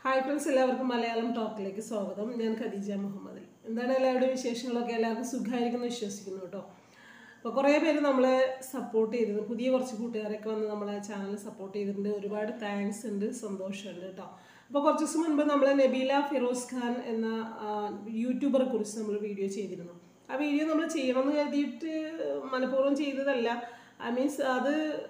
hi friends എല്ലാവർക്കും മലയാളം ടോക്കിലേക്ക് സ്വാഗതം ഞാൻ ഖദീജ മുഹമ്മദ് എന്താണ് എല്ലാവരുടെയും വിശേഷങ്ങളൊക്കെ എല്ലാവർക്കും സുഖമായിരിക്കുന്നു വിശ്വസിക്കുന്നു കേട്ടോ അപ്പോൾ കുറേ പേര് നമ്മളെ സപ്പോർട്ട് ചെയ്തിരുന്നു പുതിയ കുറച്ച് കൂട്ടുകാരൊക്കെ വന്ന് നമ്മളെ ചാനൽ സപ്പോർട്ട് ചെയ്തിട്ടുണ്ട് ഒരുപാട് താങ്ക്സ് ഉണ്ട് സന്തോഷമുണ്ട് കേട്ടോ അപ്പോൾ കുറച്ച് ദിവസം മുൻപ് നമ്മൾ നബീല ഫിറോസ് ഖാൻ എന്ന ആ, യൂട്യൂബറെ കുറിച്ച് നമ്മൾ വീഡിയോ ചെയ്തിരുന്നു ആ വീഡിയോ നമ്മൾ ചെയ്യണമെന്ന് കരുതിയിട്ട് മനഃപൂർവ്വം ചെയ്തതല്ല ഐ മീൻസ് അത്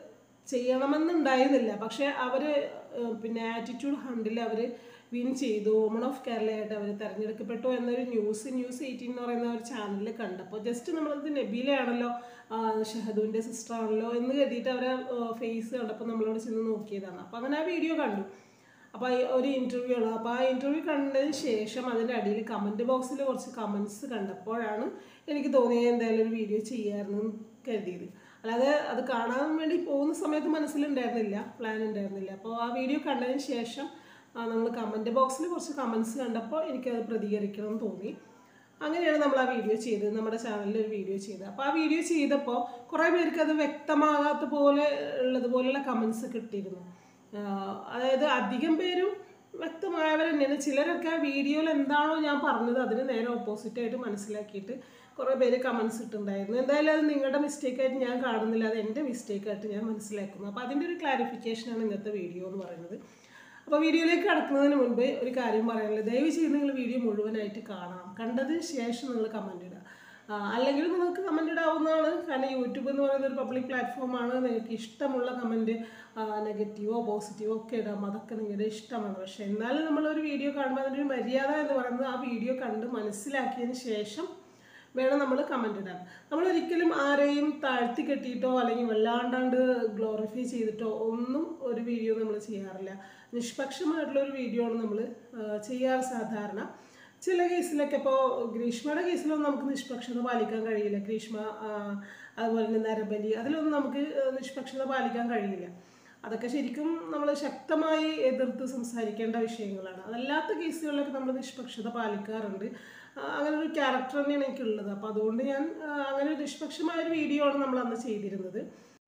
ചെയ്യണമെന്നുണ്ടായിരുന്നില്ല പക്ഷേ അവർ പിന്നെ ആറ്റിറ്റ്യൂഡ് ഹണ്ടിൽ അവർ വിൻ ചെയ്തു വുമൺ ഓഫ് കേരളയായിട്ട് അവർ തിരഞ്ഞെടുക്കപ്പെട്ടു എന്നൊരു ന്യൂസ് ന്യൂസ് എയ്റ്റീൻ എന്ന് പറയുന്ന ഒരു ചാനലിൽ കണ്ടപ്പോൾ ജസ്റ്റ് നമ്മളത് നബീലയാണല്ലോ ആ, ഷഹദുവിൻ്റെ സിസ്റ്റർ ആണല്ലോ എന്ന് കരുതിയിട്ട് അവരെ ഫേസ് കണ്ടപ്പോൾ നമ്മളോട് ചെന്ന് നോക്കിയതാണ് അപ്പോൾ അങ്ങനെ ആ വീഡിയോ കണ്ടു അപ്പോൾ ഈ ഒരു ഇൻ്റർവ്യൂ ആണ് അപ്പോൾ ആ ഇൻ്റർവ്യൂ കണ്ടതിന് ശേഷം അതിൻ്റെ അടിയിൽ കമൻറ്റ് ബോക്സിൽ കുറച്ച് കമൻസ് കണ്ടപ്പോഴാണ് എനിക്ക് തോന്നിയത് എന്തായാലും ഒരു വീഡിയോ ചെയ്യാമായിരുന്നു എന്ന് കരുതിയത് അല്ലാതെ അത് കാണാൻ വേണ്ടി പോകുന്ന സമയത്ത് മനസ്സിലുണ്ടായിരുന്നില്ല പ്ലാൻ ഉണ്ടായിരുന്നില്ല അപ്പോൾ ആ വീഡിയോ കണ്ടതിന് ശേഷം നമ്മൾ കമൻറ്റ് ബോക്സിൽ കുറച്ച് കമൻസ് കണ്ടപ്പോൾ എനിക്കത് പ്രതികരിക്കണം എന്ന് തോന്നി അങ്ങനെയാണ് നമ്മൾ ആ വീഡിയോ ചെയ്തത് നമ്മുടെ ചാനലിൽ ഒരു വീഡിയോ ചെയ്തത് അപ്പോൾ ആ വീഡിയോ ചെയ്തപ്പോൾ കുറേ പേർക്ക് അത് വ്യക്തമാകാത്ത പോലെ ഉള്ളതുപോലുള്ള കമൻസ് കിട്ടിയിരുന്നു ആഹ് അതായത് അധികം പേരും വ്യക്തമായവർ തന്നെയാണ് ചിലരൊക്കെ വീഡിയോയിൽ എന്താണോ ഞാൻ പറഞ്ഞത് അതിന് നേരെ ഓപ്പോസിറ്റ് ആയിട്ട് മനസ്സിലാക്കിയിട്ട് കുറേ പേര് കമൻസ് ഇട്ടുണ്ടായിരുന്നു എന്തായാലും അത് നിങ്ങളുടെ മിസ്റ്റേക്ക് ആയിട്ട് ഞാൻ കാണുന്നില്ല അത് എൻ്റെ മിസ്റ്റേക്ക് ആയിട്ട് ഞാൻ മനസ്സിലാക്കുന്നു അപ്പോൾ അതിൻ്റെ ഒരു ക്ലാരിഫിക്കേഷനാണ് ഇന്നത്തെ വീഡിയോ എന്ന് പറയുന്നത് അപ്പോൾ വീഡിയോയിലേക്ക് കടക്കുന്നതിന് മുൻപ് ഒരു കാര്യം പറയാനുള്ളത് ദയവ് ചെയ്ത് നിങ്ങൾ വീഡിയോ മുഴുവനായിട്ട് കാണണം കണ്ടതിന് ശേഷം നിങ്ങൾ കമൻറ്റ് ഇടുക ആ, അല്ലെങ്കിൽ നിങ്ങൾക്ക് കമൻറ്റ് ഇടാവുന്നതാണ് കാരണം യൂട്യൂബ് എന്ന് പറയുന്ന ഒരു പബ്ലിക് പ്ലാറ്റ്ഫോമാണ് നിങ്ങൾക്ക് ഇഷ്ടമുള്ള കമൻറ്റ് നെഗറ്റീവോ പോസിറ്റീവോ ഒക്കെ ഇടാം അതൊക്കെ നിങ്ങളുടെ ഇഷ്ടമാണ് പക്ഷേ എന്നാലും നമ്മളൊരു വീഡിയോ കാണുമ്പോൾ അതിൻ്റെ ഒരു മര്യാദ എന്ന് പറയുന്നത് ആ വീഡിയോ കണ്ട് മനസ്സിലാക്കിയതിന് ശേഷം വേണം നമ്മൾ കമൻ്റ് ഇടാൻ നമ്മൾ ഒരിക്കലും ആരെയും താഴ്ത്തി കെട്ടിയിട്ടോ അല്ലെങ്കിൽ വല്ലാണ്ടാണ്ട് ഗ്ലോറിഫൈ ചെയ്തിട്ടോ ഒന്നും ഒരു വീഡിയോ നമ്മൾ ചെയ്യാറില്ല നിഷ്പക്ഷമായിട്ടുള്ള ഒരു വീഡിയോ ആണ് നമ്മൾ ചെയ്യാറ് സാധാരണ ചില കേസിലൊക്കെ ഇപ്പോൾ ഗ്രീഷ്മയുടെ കേസിലൊന്നും നമുക്ക് നിഷ്പക്ഷത പാലിക്കാൻ കഴിയില്ല ഗ്രീഷ്മ ആ, അതുപോലെ തന്നെ നരബലി അതിലൊന്നും നമുക്ക് ആ, നിഷ്പക്ഷത പാലിക്കാൻ കഴിയില്ല അതൊക്കെ ശരിക്കും നമ്മൾ ശക്തമായി എതിർത്ത് സംസാരിക്കേണ്ട വിഷയങ്ങളാണ് അതല്ലാത്ത കേസുകളിലൊക്കെ നമ്മൾ നിഷ്പക്ഷത പാലിക്കാറുണ്ട് ആ, അങ്ങനെ ഒരു ക്യാരക്ടർ തന്നെയാണ് എനിക്കുള്ളത് അപ്പോൾ അതുകൊണ്ട് ഞാൻ ആ, അങ്ങനെ ഒരു നിഷ്പക്ഷമായ ഒരു വീഡിയോ ആണ് നമ്മൾ അന്ന് ചെയ്തിരുന്നത്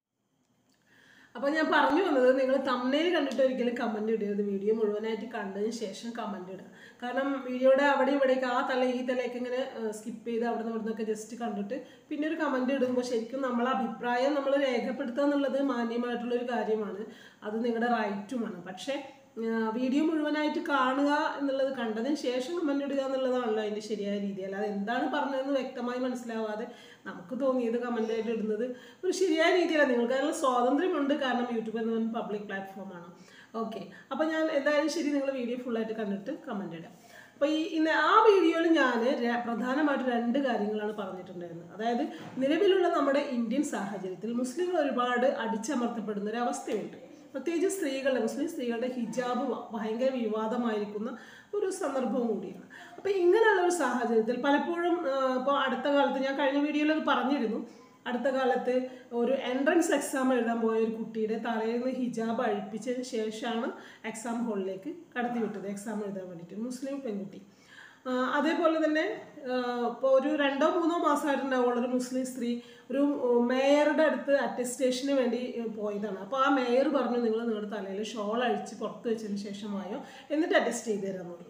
അപ്പോൾ ഞാൻ പറഞ്ഞു വന്നത് നിങ്ങൾ തമ്മനയിൽ കണ്ടിട്ട് ഒരിക്കലും കമൻറ്റ് ഇടരുത് വീഡിയോ മുഴുവനായിട്ട് കണ്ടതിന് ശേഷം കമൻറ്റ് ഇടുക കാരണം വീഡിയോയുടെ അവിടെ ഇവിടേക്ക് ആ തല ഈ തലയൊക്കെ ഇങ്ങനെ സ്കിപ്പ് ചെയ്ത് അവിടെ നിന്ന് ഇവിടുന്നൊക്കെ ജസ്റ്റ് കണ്ടിട്ട് പിന്നെ ഒരു കമൻറ്റ് ഇടുമ്പോൾ ശരിക്കും നമ്മളെ അഭിപ്രായം നമ്മൾ രേഖപ്പെടുത്തുക എന്നുള്ളത് മാന്യമായിട്ടുള്ള ഒരു കാര്യമാണ് അത് നിങ്ങളുടെ റൈറ്റുമാണ് പക്ഷേ വീഡിയോ മുഴുവനായിട്ട് കാണുക എന്നുള്ളത് കണ്ടതിന് ശേഷം കമൻ്റ് ഇടുക എന്നുള്ളതാണല്ലോ അതിൻ്റെ ശരിയായ രീതി അല്ലാതെ എന്താണ് പറഞ്ഞതെന്ന് വ്യക്തമായി മനസ്സിലാവാതെ നമുക്ക് തോന്നിയത് കമൻ്റായിട്ട് ഇടുന്നത് ഒരു ശരിയായ രീതിയല്ല നിങ്ങൾക്ക് അതിനുള്ള സ്വാതന്ത്ര്യമുണ്ട് കാരണം യൂട്യൂബ് എന്ന് പറയുന്ന പബ്ലിക് പ്ലാറ്റ്ഫോമാണ് ഓക്കെ അപ്പോൾ ഞാൻ എന്തായാലും ശരി നിങ്ങൾ വീഡിയോ ഫുള്ളായിട്ട് കണ്ടിട്ട് കമൻ്റ് ഇടാം അപ്പോൾ ഈ ഇന്ന് ആ വീഡിയോയിൽ ഞാൻ പ്രധാനമായിട്ട് രണ്ട് കാര്യങ്ങളാണ് പറഞ്ഞിട്ടുണ്ടായിരുന്നത് അതായത് നിലവിലുള്ള നമ്മുടെ ഇന്ത്യൻ സാഹചര്യത്തിൽ മുസ്ലിങ്ങൾ ഒരുപാട് അടിച്ചമർത്തപ്പെടുന്ന ഒരു അവസ്ഥയുണ്ട് പ്രത്യേകിച്ച് സ്ത്രീകളുടെ മുസ്ലിം സ്ത്രീകളുടെ ഹിജാബ് വ- ഭയങ്കര വിവാദമായിരിക്കുന്ന ഒരു സംദർഭവും കൂടിയാണ് അപ്പോൾ ഇങ്ങനെയുള്ള ഒരു സാഹചര്യത്തിൽ പലപ്പോഴും ഇപ്പോൾ അടുത്ത കാലത്ത് ഞാൻ കഴിഞ്ഞ വീഡിയോയിൽ അത് പറഞ്ഞിരുന്നു അടുത്ത കാലത്ത് ഒരു എൻട്രൻസ് എക്സാം എഴുതാൻ പോയ ഒരു കുട്ടിയുടെ തലയിൽ നിന്ന് ഹിജാബ് അഴിപ്പിച്ചതിന് ശേഷമാണ് എക്സാം ഹോളിലേക്ക് കടത്തി വിട്ടത് എക്സാം എഴുതാൻ വേണ്ടിയിട്ട് മുസ്ലിം പെൺകുട്ടി ആ, അതേപോലെ തന്നെ ഇപ്പോൾ ഒരു രണ്ടോ മൂന്നോ മാസമായിട്ടുണ്ടാവുള്ള ഒരു മുസ്ലിം സ്ത്രീ ഒരു ഉം, മേയറുടെ അടുത്ത് അറ്റസ്റ്റേഷന് വേണ്ടി ഉം, പോയതാണ് അപ്പോൾ ആ മേയർ പറഞ്ഞു നിങ്ങൾ നിങ്ങളുടെ തലയിൽ ഷോൾ അഴിച്ച് പുറത്ത് വെച്ചതിന് ശേഷമായോ എന്നിട്ട് അറ്റസ്റ്റ് ചെയ്ത് തരാമെന്ന് പറഞ്ഞു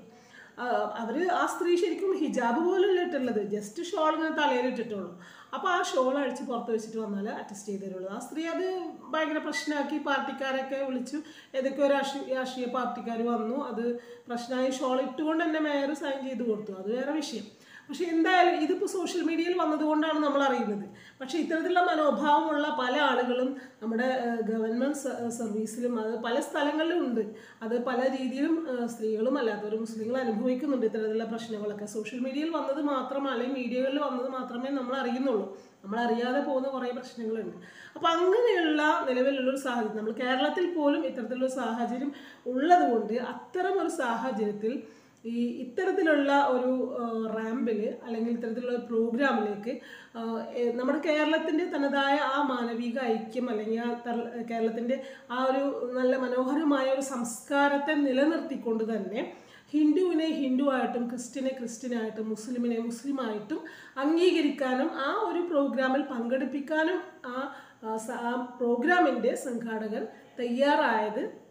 അവർ ആ സ്ത്രീ ശരിക്കും ഹിജാബ് പോലല്ല ഇട്ടുള്ളത് ജസ്റ്റ് ഷോൾ ഇങ്ങനെ തലയിൽ ഇട്ടിട്ടുള്ളൂ അപ്പോൾ ആ ഷോൾ അഴിച്ച് പുറത്ത് വെച്ചിട്ട് വന്നാൽ അറ്റസ്റ്റ് ചെയ്ത് തരുള്ളൂ ആ സ്ത്രീ അത് ഭയങ്കര പ്രശ്നമാക്കി പാർട്ടിക്കാരൊക്കെ വിളിച്ചു ഏതൊക്കെയോ രാഷ്ട്രീയ രാഷ്ട്രീയ പാർട്ടിക്കാർ വന്നു അത് പ്രശ്നമായി ഷോൾ ഇട്ടുകൊണ്ട് തന്നെ മേയർ സൈൻ ചെയ്ത് കൊടുത്തു അത് വേറെ വിഷയം പക്ഷെ എന്തായാലും ഇതിപ്പോൾ സോഷ്യൽ മീഡിയയിൽ വന്നതുകൊണ്ടാണ് നമ്മൾ അറിയുന്നത് പക്ഷേ ഇത്തരത്തിലുള്ള മനോഭാവമുള്ള പല ആളുകളും നമ്മുടെ ഗവൺമെൻറ് സർവീസിലും അത് പല സ്ഥലങ്ങളിലും ഉണ്ട് അത് പല രീതിയിലും ഏഹ്, സ്ത്രീകളും അല്ലാത്തവരും മുസ്ലിങ്ങൾ അനുഭവിക്കുന്നുണ്ട് ഇത്തരത്തിലുള്ള പ്രശ്നങ്ങളൊക്കെ സോഷ്യൽ മീഡിയയിൽ വന്നത് മാത്രമല്ല അല്ലെങ്കിൽ മീഡിയകളിൽ വന്നത് മാത്രമേ നമ്മൾ അറിയുന്നുള്ളൂ നമ്മൾ അറിയാതെ പോകുന്ന കുറേ പ്രശ്നങ്ങളുണ്ട് അപ്പോൾ അങ്ങനെയുള്ള നിലവിലുള്ളൊരു സാഹചര്യം നമ്മൾ കേരളത്തിൽ പോലും ഇത്തരത്തിലുള്ള സാഹചര്യം ഉള്ളതുകൊണ്ട് അത്തരം ഒരു സാഹചര്യത്തിൽ ഈ ഇത്തരത്തിലുള്ള ഒരു റാമ്പിൽ അല്ലെങ്കിൽ ഇത്തരത്തിലുള്ള ഒരു പ്രോഗ്രാമിലേക്ക് ആ, എ, നമ്മുടെ കേരളത്തിൻ്റെ തനതായ ആ മാനവിക ഐക്യം അല്ലെങ്കിൽ ആ തർ- കേരളത്തിൻ്റെ ആ ഒരു നല്ല മനോഹരമായ ഒരു സംസ്കാരത്തെ നിലനിർത്തിക്കൊണ്ട് തന്നെ ഹിന്ദുവിനെ ഹിന്ദുവായിട്ടും ക്രിസ്ത്യനെ ക്രിസ്ത്യനായിട്ടും മുസ്ലിമിനെ മുസ്ലിമായിട്ടും അംഗീകരിക്കാനും ആ ഒരു പ്രോഗ്രാമിൽ പങ്കെടുപ്പിക്കാനും ആ ആ സ- ആ പ്രോഗ്രാമിൻ്റെ സംഘാടകർ തയ്യാറായത്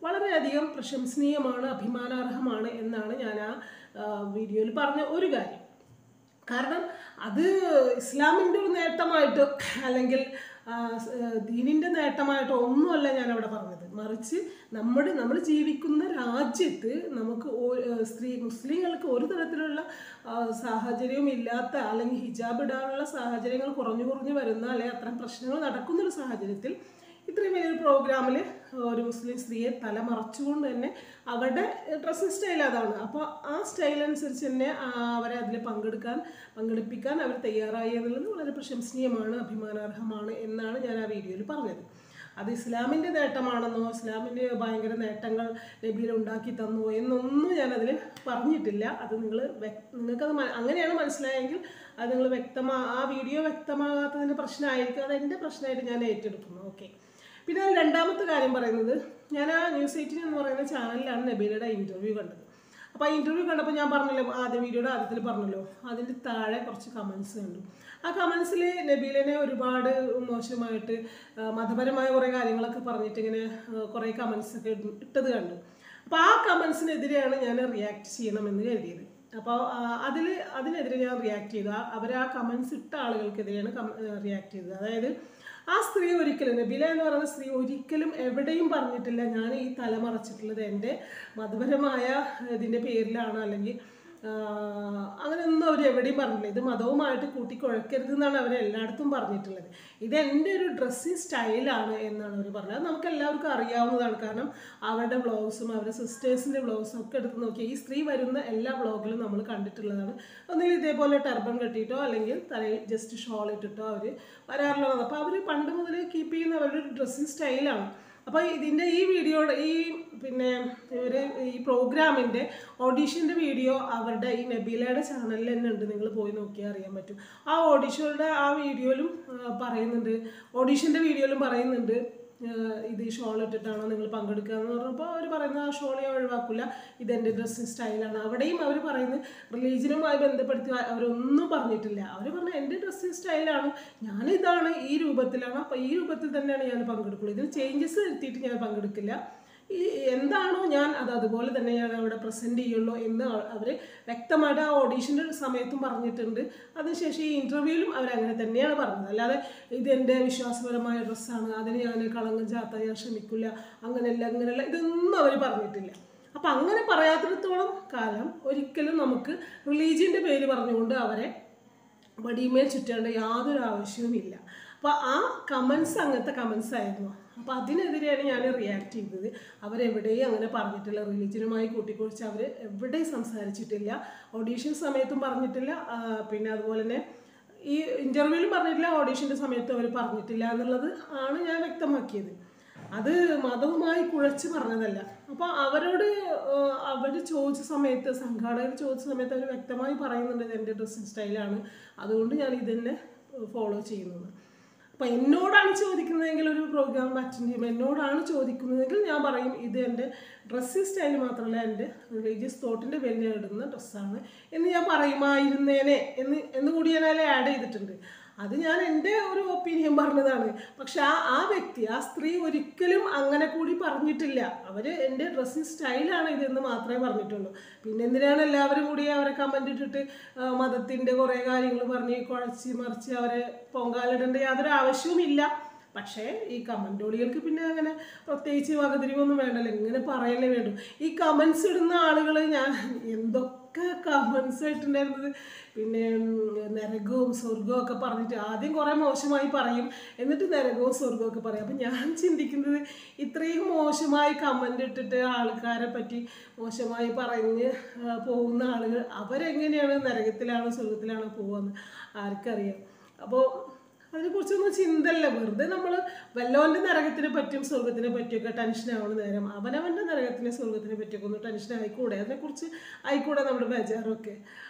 വളരെയധികം പ്രശംസനീയമാണ് അഭിമാനാർഹമാണ് എന്നാണ് ഞാൻ ആ വീഡിയോയിൽ പറഞ്ഞ ഒരു കാര്യം കാരണം അത് ഇസ്ലാമിൻ്റെ ഒരു നേട്ടമായിട്ട് അല്ലെങ്കിൽ ആ, സ്- ആ, ദീനിൻ്റെ നേട്ടമായിട്ടോ ഒന്നുമല്ല ഞാൻ അവിടെ പറഞ്ഞത് മറിച്ച് നമ്മുടെ നമ്മൾ ജീവിക്കുന്ന രാജ്യത്ത് നമുക്ക് ഓ- ആ, സ്ത്രീ മുസ്ലിങ്ങൾക്ക് ഒരു തരത്തിലുള്ള ആ, സാഹചര്യവും ഇല്ലാത്ത അല്ലെങ്കിൽ ഹിജാബ് ഇടാനുള്ള സാഹചര്യങ്ങൾ കുറഞ്ഞു കുറഞ്ഞു വരുന്ന അല്ലെങ്കിൽ അത്തരം പ്രശ്നങ്ങൾ നടക്കുന്നൊരു സാഹചര്യത്തിൽ ഇത്രയും വലിയൊരു പ്രോഗ്രാമിൽ ഒരു മുസ്ലിം സ്ത്രീയെ തല മറച്ചുകൊണ്ട് തന്നെ അവരുടെ ഡ്രസ്സിങ് സ്റ്റൈൽ അതാണ് അപ്പോൾ ആ സ്റ്റൈൽ അനുസരിച്ച് തന്നെ ആ, അവരെ അതിൽ പങ്കെടുക്കാൻ പങ്കെടുപ്പിക്കാൻ അവർ തയ്യാറായി എന്നുള്ളത് വളരെ പ്രശംസനീയമാണ് അഭിമാനാർഹമാണ് എന്നാണ് ഞാൻ ആ വീഡിയോയിൽ പറഞ്ഞത് അത് ഇസ്ലാമിൻ്റെ നേട്ടമാണെന്നോ ഇസ്ലാമിൻ്റെ ഭയങ്കര നേട്ടങ്ങൾ നബീൽ ഉണ്ടാക്കി തന്നോ എന്നൊന്നും ഞാനതിൽ പറഞ്ഞിട്ടില്ല അത് നിങ്ങൾ നിങ്ങൾക്കത് മ- അങ്ങനെയാണ് മനസ്സിലായെങ്കിൽ അത് നിങ്ങൾ വ്യക്തമാ ആ വീഡിയോ വ്യക്തമാകാത്തതിൻ്റെ പ്രശ്നമായിരിക്കും അത് എൻ്റെ പ്രശ്നമായിട്ട് ഞാൻ ഏറ്റെടുക്കുന്നു ഓക്കെ പിന്നെ അതിൽ രണ്ടാമത്തെ കാര്യം പറയുന്നത് ഞാൻ ആ ന്യൂസ് എയ്റ്റീൻ എന്ന് പറയുന്ന ചാനലിലാണ് നബീലയുടെ ഇൻ്റർവ്യൂ കണ്ടത് അപ്പോൾ ആ ഇൻ്റർവ്യൂ കണ്ടപ്പോൾ ഞാൻ പറഞ്ഞല്ലോ ആദ്യ വീഡിയോയുടെ ആദ്യത്തിൽ പറഞ്ഞല്ലോ അതിൻ്റെ താഴെ കുറച്ച് കമൻസ് കണ്ടു ആ കമൻസിൽ നബീലിനെ ഒരുപാട് മോശമായിട്ട് ആ, മതപരമായ കുറേ കാര്യങ്ങളൊക്കെ പറഞ്ഞിട്ട് ഇങ്ങനെ ആ, കുറേ കമൻസ് ഒക്കെ ഇട്- ഇട്ടത് കണ്ടു അപ്പോൾ ആ കമൻസിനെതിരെയാണ് ഞാൻ റിയാക്ട് ചെയ്യണമെന്ന് കരുതിയത് അപ്പോൾ അതിൽ അതിനെതിരെ ഞാൻ റിയാക്ട് ചെയ്തു ആ- അവർ ആ കമൻസ് ഇട്ട ആളുകൾക്കെതിരെയാണ് റിയാക്ട് ചെയ്തത് അതായത് ആ സ്ത്രീ ഒരിക്കലും നബില എന്ന് പറയുന്ന സ്ത്രീ ഒരിക്കലും എവിടെയും പറഞ്ഞിട്ടില്ല ഞാൻ ഈ തല മറച്ചിട്ടുള്ളത് എൻ്റെ മതപരമായ ഇതിൻ്റെ പേരിലാണ് അല്ലെങ്കിൽ ആഹ്, അങ്ങനെയൊന്നും അവർ എവിടെയും പറഞ്ഞില്ല ഇത് മതവുമായിട്ട് കൂട്ടിക്കുഴക്കരുത് എന്നാണ് അവർ എല്ലായിടത്തും പറഞ്ഞിട്ടുള്ളത് ഇത് എൻ്റെ ഒരു ഡ്രസ്സിങ് സ്റ്റൈലാണ് എന്നാണ് അവർ പറഞ്ഞത് അത് നമുക്ക് എല്ലാവർക്കും അറിയാവുന്നതാണ് കാരണം അവരുടെ വ്ളോഗ്സും അവരുടെ സിസ്റ്റേഴ്സിൻ്റെ വ്ളോഗ്സും ഒക്കെ എടുത്ത് നോക്കിയാൽ ഈ സ്ത്രീ വരുന്ന എല്ലാ വ്ളോഗിലും നമ്മൾ കണ്ടിട്ടുള്ളതാണ് ഒന്നുകിൽ ഇതേപോലെ ടർബൻ കെട്ടിയിട്ടോ അല്ലെങ്കിൽ തലയിൽ ജസ്റ്റ് ഷോൾ ഇട്ടിട്ടോ അവർ വരാറുള്ളതാണ് അപ്പോൾ അവർ പണ്ട് മുതൽ കീപ്പ് ചെയ്യുന്ന അവരുടെ ഒരു ഡ്രസ്സിങ് സ്റ്റൈലാണ് അപ്പോൾ ഇതിൻ്റെ ഈ വീഡിയോയുടെ ഈ പിന്നെ ഒരു ഈ പ്രോഗ്രാമിൻ്റെ ഓഡീഷൻ്റെ വീഡിയോ അവരുടെ ഈ നബീലയുടെ ചാനലിൽ തന്നെ ഉണ്ട് നിങ്ങൾ പോയി നോക്കിയാൽ അറിയാൻ പറ്റും ആ ഓഡീഷയുടെ ആ വീഡിയോയിലും ആ, പറയുന്നുണ്ട് ഓഡീഷൻ്റെ വീഡിയോയിലും പറയുന്നുണ്ട് ആ, ഇത് ഷോൾ ഇട്ടിട്ടാണോ നിങ്ങൾ പങ്കെടുക്കുക എന്ന് പറഞ്ഞപ്പോൾ അവർ പറയുന്നത് ആ ഷോൾ ഞാൻ ഒഴിവാക്കില്ല ഇതെൻ്റെ ഡ്രസ്സിങ് സ്റ്റൈലാണ് അവിടെയും അവർ പറയുന്നത് റിലീജിയനുമായി ബന്ധപ്പെടുത്തി അവരൊന്നും പറഞ്ഞിട്ടില്ല അവർ പറഞ്ഞ എൻ്റെ ഡ്രസ്സിങ് സ്റ്റൈലാണ് ഞാനിതാണ് ഈ രൂപത്തിലാണ് അപ്പോൾ ഈ രൂപത്തിൽ തന്നെയാണ് ഞാൻ പങ്കെടുക്കുള്ളൂ ഇതിൽ ചേഞ്ചസ് വരുത്തിയിട്ട് ഞാൻ പങ്കെടുക്കില്ല ഈ എന്താണോ ഞാൻ അത് അതുപോലെ തന്നെ ഞാൻ അവിടെ പ്രസൻറ്റ് ചെയ്യുള്ളൂ എന്ന് അവർ വ്യക്തമായിട്ട് ആ ഓഡീഷൻ്റെ സമയത്തും പറഞ്ഞിട്ടുണ്ട് അതിനുശേഷം ഈ ഇൻ്റർവ്യൂവിലും അവർ അങ്ങനെ തന്നെയാണ് പറഞ്ഞത് അല്ലാതെ ഇത് എൻ്റെ വിശ്വാസപരമായ ഡ്രസ്സാണ് അതിന് ഞാൻ കളങ്കം ചാത്താൻ ഞാൻ ശ്രമിക്കില്ല അങ്ങനെയല്ല അങ്ങനെയല്ല ഇതൊന്നും അവർ പറഞ്ഞിട്ടില്ല അപ്പം അങ്ങനെ പറയാത്തിടത്തോളം കാലം ഒരിക്കലും നമുക്ക് റിലീജിയൻ്റെ പേര് പറഞ്ഞുകൊണ്ട് അവരെ വടിമേൽ ചുറ്റേണ്ട യാതൊരു ആവശ്യവുമില്ല അപ്പോൾ ആ കമൻസ് അങ്ങനത്തെ കമൻസ് ആയിരുന്നു അപ്പോൾ അതിനെതിരെയാണ് ഞാൻ റിയാക്ട് ചെയ്തത് അവരെവിടെയും അങ്ങനെ പറഞ്ഞിട്ടില്ല റിലീജിയനുമായി കൂട്ടിക്കുറിച്ച് അവർ എവിടെയും സംസാരിച്ചിട്ടില്ല ഓഡീഷൻ സമയത്തും പറഞ്ഞിട്ടില്ല ആ, പിന്നെ അതുപോലെ തന്നെ ഈ ഇൻ്റർവ്യൂവിലും പറഞ്ഞിട്ടില്ല ഓഡീഷൻ്റെ സമയത്തും അവർ പറഞ്ഞിട്ടില്ല എന്നുള്ളത് ആണ് ഞാൻ വ്യക്തമാക്കിയത് അത് മതവുമായി കുഴച്ച് പറഞ്ഞതല്ല അപ്പോൾ അവരോട് അവർ ചോദിച്ച സമയത്ത് സംഘാടകർ ചോദിച്ച സമയത്ത് അവർ വ്യക്തമായി പറയുന്നുണ്ട് ഇത് എൻ്റെ ഡ്രസ്സിങ് സ്റ്റൈലാണ് അതുകൊണ്ട് ഞാൻ ഇതന്നെ ഫോളോ ചെയ്യുന്നത് അപ്പം എന്നോടാണ് ചോദിക്കുന്നതെങ്കിൽ ഒരു പ്രോഗ്രാം അറ്റൻഡ് ചെയ്യുമ്പോൾ എന്നോടാണ് ചോദിക്കുന്നതെങ്കിൽ ഞാൻ പറയും ഇത് എൻ്റെ ഡ്രസ്സിങ് സ്റ്റൈൽ മാത്രമല്ല എൻ്റെ റിലീജിയസ് തോട്ടിൻ്റെ പേരിൽ ഞാൻ ഇടുന്ന ഡ്രസ്സാണ് എന്ന് ഞാൻ പറയുമായിരുന്നേനെ എന്ന് എന്ന് കൂടി ഞാൻ അതിൽ ആഡ് ചെയ്തിട്ടുണ്ട് അത് ഞാൻ എൻ്റെ ഒരു ഒപ്പീനിയൻ പറഞ്ഞതാണ് പക്ഷെ ആ ആ വ്യക്തി ആ സ്ത്രീ ഒരിക്കലും അങ്ങനെ കൂടി പറഞ്ഞിട്ടില്ല അവർ എൻ്റെ ഡ്രസ്സിങ് സ്റ്റൈലാണ് ഇതെന്ന് മാത്രമേ പറഞ്ഞിട്ടുള്ളൂ പിന്നെ എന്തിനാണ് എല്ലാവരും കൂടി അവരെ കമൻ്റ് ഇട്ടിട്ട് ആ, മതത്തിൻ്റെ കുറേ കാര്യങ്ങൾ പറഞ്ഞ് കുഴച്ച് മറിച്ച് അവരെ പൊങ്കാലിടേണ്ട യാതൊരു ആവശ്യവുമില്ല പക്ഷേ ഈ കമൻറ്റോളികൾക്ക് പിന്നെ അങ്ങനെ പ്രത്യേകിച്ച് വകതിരിവൊന്നും വേണ്ടല്ലോ ഇങ്ങനെ പറയല്ലേ വേണ്ടു ഈ കമൻസ് ഇടുന്ന ആളുകൾ ഞാൻ എന്തൊക്കെ കമൻസ് ആയിട്ടുണ്ടായിരുന്നത് പിന്നെ ഉം, നരകവും സ്വർഗവും ഒക്കെ പറഞ്ഞിട്ട് ആദ്യം കുറേ മോശമായി പറയും എന്നിട്ട് നരകവും സ്വർഗവും ഒക്കെ പറയും അപ്പം ഞാൻ ചിന്തിക്കുന്നത് ഇത്രയും മോശമായി കമൻ്റ് ഇട്ടിട്ട് ആൾക്കാരെ പറ്റി മോശമായി പറഞ്ഞ് ആ, പോകുന്ന ആളുകൾ അവരെങ്ങനെയാണ് നരകത്തിലാണോ സ്വർഗത്തിലാണോ പോകുന്നത് ആർക്കറിയാം അപ്പോൾ അതിനെക്കുറിച്ചൊന്നും ചിന്തല്ല വെറുതെ നമ്മൾ വല്ലവൻ്റെ നരകത്തിനെ പറ്റിയും സ്വർഗത്തിനെ പറ്റിയൊക്കെ ടെൻഷൻ ആവണ നേരം അവനവൻ്റെ നരകത്തിനെ സ്വർഗത്തിനെ പറ്റിയൊക്കെ ഒന്ന് ടെൻഷൻ ആയിക്കൂടെ അതിനെക്കുറിച്ച് ആയിക്കൂടെ നമ്മുടെ ബേജാറൊക്കെ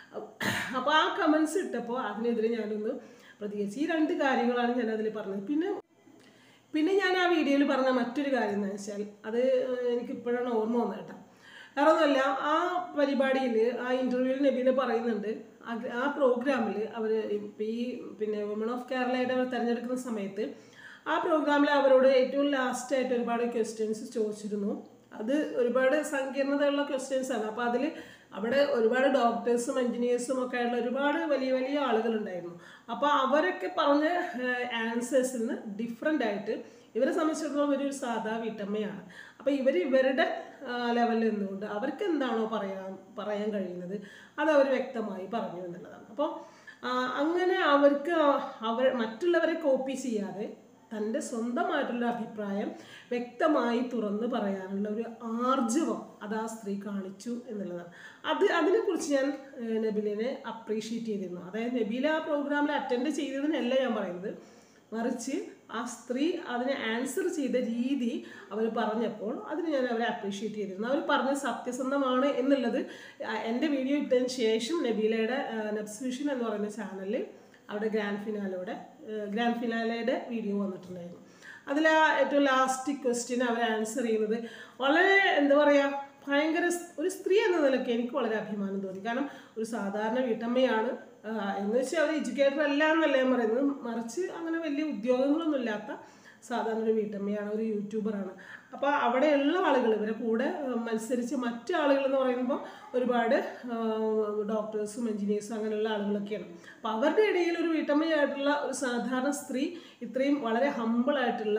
അപ്പോൾ ആ കമൻസ് ഇട്ടപ്പോൾ അതിനെതിരെ ഞാനൊന്ന് പ്രതികരിച്ചു ഈ രണ്ട് കാര്യങ്ങളാണ് ഞാൻ അതിൽ പറഞ്ഞത് പിന്നെ പിന്നെ ഞാൻ ആ വീഡിയോയിൽ പറഞ്ഞ മറ്റൊരു കാര്യം എന്ന് വെച്ചാൽ അത് എനിക്ക് ഇപ്പോഴാണ് ഓർമ്മ വന്നത് കേട്ടോ വേറെ ഒന്നുമല്ല ആ പരിപാടിയിൽ ആ ഇൻ്റർവ്യൂവിൽ നബീല പറയുന്നുണ്ട് അത് ആ പ്രോഗ്രാമിൽ അവർ ഈ പിന്നെ വുമൺ ഓഫ് കേരളയുടെ അവർ തിരഞ്ഞെടുക്കുന്ന സമയത്ത് ആ പ്രോഗ്രാമിൽ അവരോട് ഏറ്റവും ലാസ്റ്റായിട്ട് ഒരുപാട് ക്വസ്റ്റ്യൻസ് ചോദിച്ചിരുന്നു അത് ഒരുപാട് സങ്കീർണതയുള്ള ക്വസ്റ്റ്യൻസ് ആണ് അപ്പോൾ അതിൽ അവിടെ ഒരുപാട് ഡോക്ടേഴ്സും എൻജിനീയേഴ്സും ഒക്കെ ആയിട്ടുള്ള ഒരുപാട് വലിയ വലിയ ആളുകളുണ്ടായിരുന്നു അപ്പോൾ അവരൊക്കെ പറഞ്ഞ ആൻസേഴ്സിൽ നിന്ന് ഡിഫറെൻ്റ് ആയിട്ട് ഇവരെ സംബന്ധിച്ചിടത്തോളം ഒരു സാധാ വീട്ടമ്മയാണ് അപ്പോൾ ഇവർ ഇവരുടെ ലെവലിൽ നിന്നുകൊണ്ട് അവർക്ക് എന്താണോ പറയാൻ പറയാൻ കഴിയുന്നത് അത് അവർ വ്യക്തമായി പറഞ്ഞു എന്നുള്ളതാണ് അപ്പോൾ ആ, അങ്ങനെ അവർക്ക് അവർ മറ്റുള്ളവരെ കോപ്പി ചെയ്യാതെ തൻ്റെ സ്വന്തമായിട്ടുള്ള അഭിപ്രായം വ്യക്തമായി തുറന്ന് പറയാനുള്ള ഒരു ആർജവം അത് ആ സ്ത്രീ കാണിച്ചു എന്നുള്ളതാണ് അത് അതിനെക്കുറിച്ച് ഞാൻ ഏഹ്, നബീലിനെ അപ്രീഷിയേറ്റ് ചെയ്തിരുന്നു അതായത് നബീല ആ പ്രോഗ്രാമിൽ അറ്റൻഡ് ചെയ്തതിനല്ല ഞാൻ പറയുന്നത് മറിച്ച് ആ സ്ത്രീ അതിനെ ആൻസർ ചെയ്ത രീതി അവർ പറഞ്ഞപ്പോൾ അതിന് ഞാൻ അവരെ അപ്രീഷിയേറ്റ് ചെയ്തിരുന്നു അവർ പറഞ്ഞ സത്യസന്ധമാണ് എന്നുള്ളത് ആ, എൻ്റെ വീഡിയോ ഇട്ടതിന് ശേഷം നബീലയുടെ നെബ്സ് വിഷൻ എന്ന് പറയുന്ന ചാനലിൽ അവിടെ ഗ്രാൻഡ് ഫിനാലയുടെ ഗ്രാൻഡ് ഫിനാലയുടെ വീഡിയോ വന്നിട്ടുണ്ടായിരുന്നു അതിൽ ആ ഏറ്റവും ലാസ്റ്റ് ക്വസ്റ്റ്യൻ അവർ ആൻസർ ചെയ്യുന്നത് വളരെ എന്താ പറയുക ഭയങ്കര സ്- ഒരു സ്ത്രീ എന്ന നിലയ്ക്ക് എനിക്ക് വളരെ അഭിമാനം തോന്നി കാരണം ഒരു സാധാരണ വീട്ടമ്മയാണ് ആ, എന്ന് വെച്ചാൽ അവർ എഡ്യൂക്കേറ്റഡ് അല്ല എന്നല്ല ഞാൻ പറയുന്നത് മറിച്ച് അങ്ങനെ വലിയ ഉദ്യോഗങ്ങളൊന്നും ഇല്ലാത്ത സാധാരണ ഒരു വീട്ടമ്മയാണ് ഒരു യൂട്യൂബറാണ് അപ്പോൾ അവിടെയുള്ള ആളുകൾ ഇവരെ കൂടെ ആ, മത്സരിച്ച് മറ്റു ആളുകൾ എന്ന് പറയുമ്പോൾ ഒരുപാട് ഡോക്ടേഴ്സും എൻജിനീയേഴ്സും അങ്ങനെയുള്ള ആളുകളൊക്കെയാണ് അപ്പോൾ അവരുടെ ഇടയിൽ ഒരു വീട്ടമ്മയായിട്ടുള്ള ഒരു സാധാരണ സ്ത്രീ ഇത്രയും വളരെ ഹമ്പിളായിട്ടുള്ള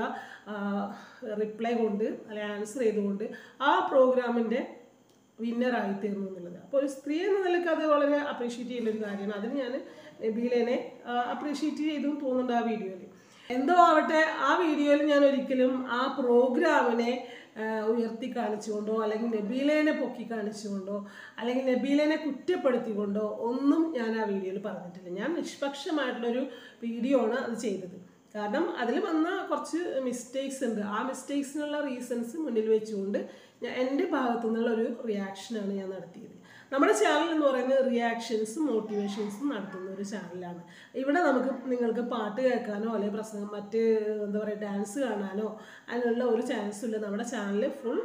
റിപ്ലൈ കൊണ്ട് അല്ലെങ്കിൽ ആൻസർ ചെയ്തുകൊണ്ട് ആ പ്രോഗ്രാമിൻ്റെ വിന്നറായി തീർന്നു എന്നുള്ളത് അപ്പോൾ ഒരു സ്ത്രീ എന്ന നിലയ്ക്ക് അത് വളരെ അപ്രീഷിയേറ്റ് ചെയ്യുന്ന ഒരു കാര്യമാണ് അതിന് ഞാൻ നബീലേനെ അപ്രീഷിയേറ്റ് ചെയ്തു എന്ന് തോന്നുന്നുണ്ട് ആ വീഡിയോയിൽ എന്തോ ആവട്ടെ ആ വീഡിയോയിൽ ഞാൻ ഒരിക്കലും ആ പ്രോഗ്രാമിനെ ഉയർത്തി കാണിച്ചുകൊണ്ടോ അല്ലെങ്കിൽ നബീലേനെ പൊക്കി കാണിച്ചുകൊണ്ടോ അല്ലെങ്കിൽ നബീലേനെ കുറ്റപ്പെടുത്തിക്കൊണ്ടോ ഒന്നും ഞാൻ ആ വീഡിയോയിൽ പറഞ്ഞിട്ടില്ല ഞാൻ നിഷ്പക്ഷമായിട്ടുള്ളൊരു വീഡിയോ ആണ് അത് ചെയ്തത് കാരണം അതിൽ വന്ന കുറച്ച് മിസ്റ്റേക്സ് ഉണ്ട് ആ മിസ്റ്റേക്സിനുള്ള റീസൺസ് മുന്നിൽ വെച്ചുകൊണ്ട് ഞാൻ എൻ്റെ ഭാഗത്തു നിന്നുള്ള ഒരു റിയാക്ഷനാണ് ഞാൻ നടത്തിയത് നമ്മുടെ ചാനൽ എന്ന് പറയുന്നത് റിയാക്ഷൻസും മോട്ടിവേഷൻസും നടത്തുന്ന ഒരു ചാനലാണ് ഇവിടെ നമുക്ക് നിങ്ങൾക്ക് പാട്ട് കേൾക്കാനോ അല്ലെങ്കിൽ പ്രസംഗം മറ്റ് എന്താ പറയുക ഡാൻസ് കാണാനോ അതിനുള്ള ഒരു ചാൻസും ഇല്ല നമ്മുടെ ചാനലിൽ ഫുൾ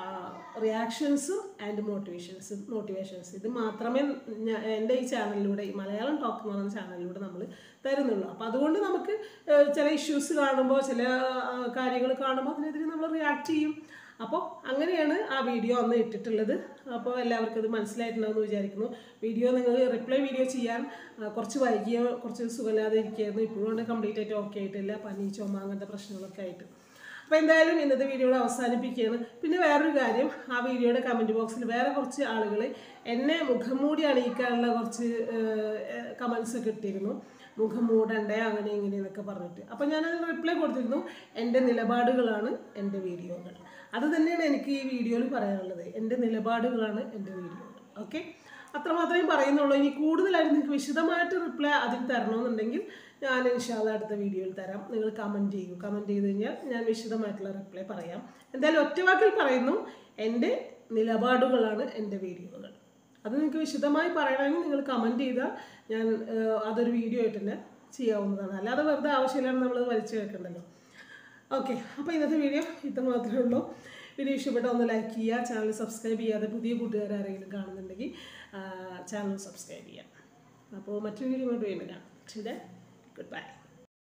റിയാക്ഷൻസും ആൻഡ് മോട്ടിവേഷൻസ് മോട്ടിവേഷൻസ് ഇത് മാത്രമേ ഞാൻ എൻ്റെ ഈ ചാനലിലൂടെ ഈ മലയാളം ടോക്ക് എന്ന് പറയുന്ന ചാനലിലൂടെ നമ്മൾ തരുന്നുള്ളൂ അപ്പോൾ അതുകൊണ്ട് നമുക്ക് ഏഹ്, ചില ഇഷ്യൂസ് കാണുമ്പോൾ ചില കാര്യങ്ങൾ കാണുമ്പോൾ അതിനെതിരെ നമ്മൾ റിയാക്ട് ചെയ്യും അപ്പോൾ അങ്ങനെയാണ് ആ വീഡിയോ അന്ന് ഇട്ടിട്ടുള്ളത് അപ്പോൾ എല്ലാവർക്കും അത് മനസ്സിലായിട്ടുണ്ടാവുമെന്ന് വിചാരിക്കുന്നു വീഡിയോ നിങ്ങൾ റിപ്ലൈ വീഡിയോ ചെയ്യാൻ ആ, കുറച്ച് വൈകിയോ കുറച്ച് സുഖമില്ലാതെ ഇരിക്കുകയായിരുന്നു ഇപ്പോഴും കംപ്ലീറ്റ് ആയിട്ട് ഓക്കെ ആയിട്ടില്ല പനി ചുമ അങ്ങനത്തെ പ്രശ്നങ്ങളൊക്കെ ആയിട്ട് അപ്പോൾ എന്തായാലും ഇന്നത്തെ വീഡിയോയുടെ അവസാനിപ്പിക്കുകയാണ് പിന്നെ വേറൊരു കാര്യം ആ വീഡിയോയുടെ കമൻറ്റ് ബോക്സിൽ വേറെ കുറച്ച് ആളുകൾ എന്നെ മുഖംമൂടി അണിയിക്കാനുള്ള കുറച്ച് കമൻസ് ഒക്കെ ഇട്ടിരുന്നു മുഖം മൂടണ്ടേ അങ്ങനെ ഇങ്ങനെ എന്നൊക്കെ പറഞ്ഞിട്ട് അപ്പോൾ ഞാനത് റിപ്ലൈ കൊടുത്തിരുന്നു എൻ്റെ നിലപാടുകളാണ് എൻ്റെ വീഡിയോകൾ അത് തന്നെയാണ് എനിക്ക് ഈ വീഡിയോയിൽ പറയാനുള്ളത് എൻ്റെ നിലപാടുകളാണ് എൻ്റെ വീഡിയോകൾ ഓക്കെ അത്രമാത്രമേ പറയുന്നുള്ളൂ ഇനി കൂടുതലായിട്ട് നിങ്ങൾക്ക് വിശദമായിട്ട് റിപ്ലൈ അതിൽ തരണമെന്നുണ്ടെങ്കിൽ ഞാൻ ഇൻഷാല്ല അടുത്ത വീഡിയോയിൽ തരാം നിങ്ങൾ കമൻറ്റ് ചെയ്യൂ കമൻറ്റ് ചെയ്ത് കഴിഞ്ഞാൽ ഞാൻ വിശദമായിട്ടുള്ള റിപ്ലൈ പറയാം എന്തായാലും ഒറ്റവാക്കിൽ പറയുന്നു എൻ്റെ നിലപാടുകളാണ് എൻ്റെ വീഡിയോകൾ അത് നിങ്ങൾക്ക് വിശദമായി പറയണമെങ്കിൽ നിങ്ങൾ കമൻറ്റ് ചെയ്താൽ ഞാൻ ഏഹ്, അതൊരു വീഡിയോ ആയിട്ട് തന്നെ ചെയ്യാവുന്നതാണ് അല്ലാതെ വെറുതെ ആവശ്യമില്ലാതെ നമ്മൾ വലിച്ചു കേൾക്കണ്ടല്ലോ ഓക്കെ അപ്പോൾ ഇന്നത്തെ വീഡിയോ ഇത്ര മാത്രമേ ഉള്ളൂ വീഡിയോ ഇഷ്ടപ്പെട്ട ഒന്ന് ലൈക്ക് ചെയ്യുക ചാനൽ സബ്സ്ക്രൈബ് ചെയ്യാതെ പുതിയ കൂട്ടുകാർ ആരെങ്കിലും കാണുന്നുണ്ടെങ്കിൽ ചാനൽ സബ്സ്ക്രൈബ് ചെയ്യാം അപ്പോൾ മറ്റൊരു വീഡിയോ കൊണ്ട് വീണ്ടും കാണാം ഗുഡ് ബൈ